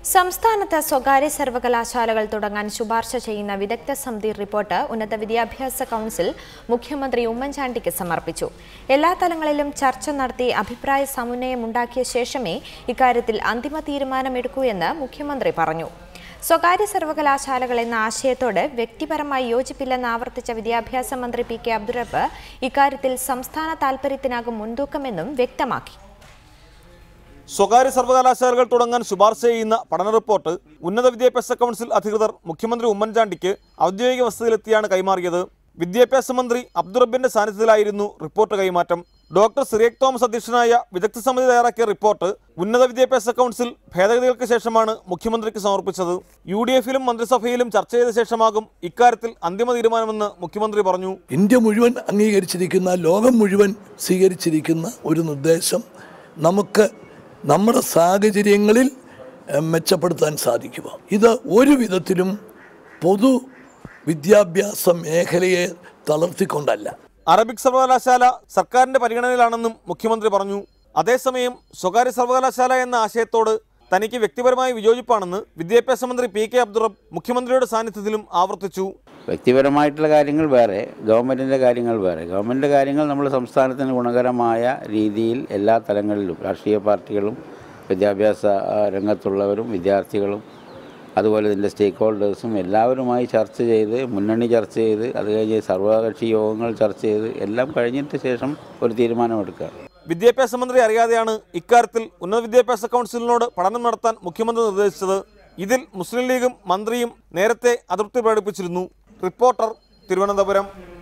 സംസ്ഥാനത്ത് സ്വകാര്യ സർവകലാശാലകൾ തുടങ്ങാൻ ശുപാർശ ചെയ്യുന്ന വിദഗ്ധ സമിതി റിപ്പോർട്ട് ഉന്നത വിദ്യാഭ്യാസ കൗൺസിൽ മുഖ്യമന്ത്രി ഉമ്മൻചാണ്ടിക്ക് സമർപ്പിച്ചു എല്ലാ തലങ്ങളിലും ചർച്ച നടത്തി അഭിപ്രായ സമന്വയമുണ്ടാക്കിയ ശേഷമേ ഇക്കാര്യത്തിൽ അന്തിമ തീരുമാനമെടുക്കൂ എന്ന് മുഖ്യമന്ത്രി പറഞ്ഞു സ്വകാര്യ സർവകലാശാലകൾ എന്ന ആശയത്തോട് വ്യക്തിപരമായി യോജിപ്പില്ലെന്ന് ആവർത്തിച്ച വിദ്യാഭ്യാസ മന്ത്രി പി കെ അബ്ദുറബ്ബ് ഇക്കാര്യത്തിൽ സംസ്ഥാന താൽപര്യത്തിനാകും മുൻതൂക്കമെന്നും വ്യക്തമാക്കി സ്വകാര്യ സർവകലാശാലകൾ തുടങ്ങാൻ ശുപാർശ ചെയ്യുന്ന പഠന റിപ്പോർട്ട് ഉന്നത വിദ്യാഭ്യാസ കൗൺസിൽ അധികൃതർ മുഖ്യമന്ത്രി ഉമ്മൻചാണ്ടിക്ക് ഔദ്യോഗിക വസതിയിലെത്തിയാണ് കൈമാറിയത് വിദ്യാഭ്യാസ മന്ത്രി അബ്ദുറബിന്റെ സാന്നിധ്യത്തിലായിരുന്നു റിപ്പോർട്ട് കൈമാറ്റം ഡോക്ടർ സിറിയക് തോമസ് അധ്യക്ഷനായ വിദഗ്ധ സമിതി തയ്യാറാക്കിയ റിപ്പോർട്ട് ഉന്നത വിദ്യാഭ്യാസ കൗൺസിൽ ഭേദഗതികൾക്ക് ശേഷമാണ് മുഖ്യമന്ത്രിക്ക് സമർപ്പിച്ചത് യു ഡി എഫിലും മന്ത്രിസഭയിലും ചർച്ച ചെയ്ത ശേഷമാകും ഇക്കാര്യത്തിൽ അന്തിമ തീരുമാനമെന്ന് മുഖ്യമന്ത്രി പറഞ്ഞു ഇന്ത്യ മുഴുവൻ അംഗീകരിച്ചിരിക്കുന്ന ലോകം മുഴുവൻ സ്വീകരിച്ചിരിക്കുന്ന ഒരു നിർദ്ദേശം നമുക്ക് നമ്മുടെ സാഹചര്യങ്ങളിൽ എഹ്, മെച്ചപ്പെടുത്താൻ സാധിക്കുക ഇത് ഒരു വിധത്തിലും പൊതു വിദ്യാഭ്യാസ മേഖലയെ തളർത്തിക്കൊണ്ടല്ല അറബിക് സർവകലാശാല സർക്കാരിന്റെ പരിഗണനയിലാണെന്നും മുഖ്യമന്ത്രി പറഞ്ഞു അതേസമയം സ്വകാര്യ സർവകലാശാല എന്ന ആശയത്തോട് തനിക്ക് വ്യക്തിപരമായി വിയോജിപ്പാണെന്ന് വിദ്യാഭ്യാസ മന്ത്രി പി കെ അബ്ദുറബ് മുഖ്യമന്ത്രിയുടെ സാന്നിധ്യത്തിലും ആവർത്തിച്ചു വ്യക്തിപരമായിട്ടുള്ള കാര്യങ്ങൾ വേറെ ഗവൺമെൻറ്റിൻ്റെ കാര്യങ്ങൾ വേറെ ഗവൺമെൻറ് കാര്യങ്ങൾ നമ്മൾ സംസ്ഥാനത്തിന് ഗുണകരമായ രീതിയിൽ എല്ലാ തലങ്ങളിലും രാഷ്ട്രീയ പാർട്ടികളും വിദ്യാഭ്യാസ ആ, രംഗത്തുള്ളവരും വിദ്യാർത്ഥികളും അതുപോലെ ഇതിൻ്റെ സ്റ്റേക്ക് ഹോൾഡേഴ്സും എല്ലാവരുമായി ചർച്ച ചെയ്ത് മുന്നണി ചർച്ച ചെയ്ത് അത് കഴിഞ്ഞ് സർവകക്ഷി യോഗങ്ങൾ ചർച്ച ചെയ്ത് എല്ലാം കഴിഞ്ഞിട്ട് ശേഷം ഒരു തീരുമാനമെടുക്കുക വിദ്യാഭ്യാസ മന്ത്രി അറിയാതെയാണ് ഇക്കാര്യത്തിൽ ഉന്നത വിദ്യാഭ്യാസ കൗൺസിലിനോട് പഠനം നടത്താൻ മുഖ്യമന്ത്രി നിർദ്ദേശിച്ചത് ഇതിൽ മുസ്ലിം ലീഗും മന്ത്രിയും നേരത്തെ അതൃപ്തി പ്രകടിപ്പിച്ചിരുന്നു റിപ്പോർട്ടർ തിരുവനന്തപുരം